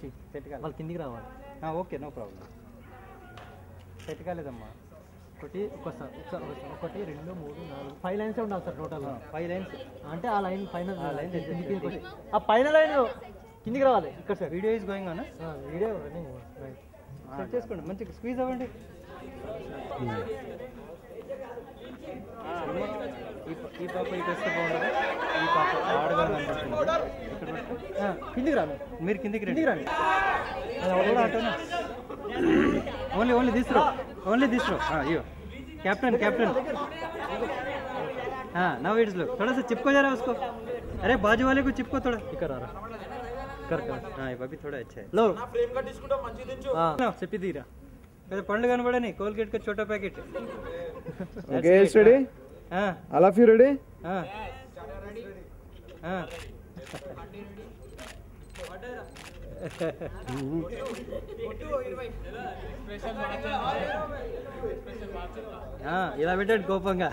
Set కాలేదు వాళ్ళు కిందికి రావాలి ఓకే నో ప్రాబ్లం సెట్ కాలేదమ్మా ఒకటి ఒకసారి ఒకసారి ఒకసారి. ఒకటి రెండు మూడు నాలుగు ఫైవ్ లైన్స్ ఉండాలి సార్ టోటల్ ఫైవ్ లైన్స్ అంటే ఆ లైన్ పైన ఆ line కిందికి తెచ్చేసి. కిందికి వచ్చి- ఆ పైన లైన్ కిందికి రావాలి ఇక్కడ sir video is going on video running right set చేసుకోండి మంచిగా స్క్వీజ్ అవ్వండి ఈ ప- ఈ పాప ఇటు వస్తే బాగుండదు ఈ పాప ఆడగా కనిపిస్తుంది ఇక్కడ పట్టుకో. కిందికి రాను మీరు కిందికి రండి కిందికి రండి కూడా ఆటోనా ఓన్లీ ఓన్లీ తీసుకురా ఓన్ली दिस रो हाँ यो कैप्टन कैप्टन हाँ नाउ इट्स लुक थोड़ा सा चिपको जा रहा है उसको अरे बाजू वाले को चिपको थोड़ा ఇక్కడ రా कर कर हाँ ये अभी थोड़ा अच्छा है లో చెప్పి తీరా పెద్ద పండ్లు కనబడని కోల్గేట్ కా చోటా packet okay ready all of you ready ఇలా పెట్టాడు కోపంగా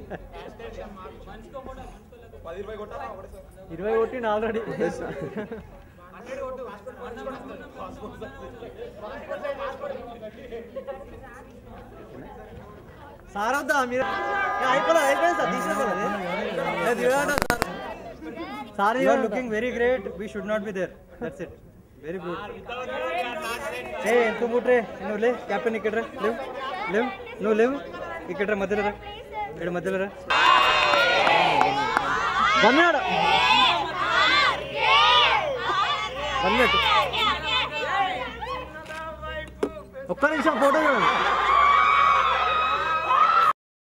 ఇరవై కొట్టిండు ఆల్రెడీ సార్ వద్దా మీరు ఏ, అయిపోలేదు అయిపోయింది సార్ తీసేసారు sir you are looking very great we should not be there that's it very good ఏ తూ ముట్రే నువ్వు లే క్యాప్టెన్ ఇక్కడ రా లేవు లేవు నువ్వు లేవు ఇక్కడ రా మధ్యలో రా ఇక్కడ మధ్యలో రా బన్నాడు బన్నట్టు ఒక్క నిమిషం ఫోటో చూడండి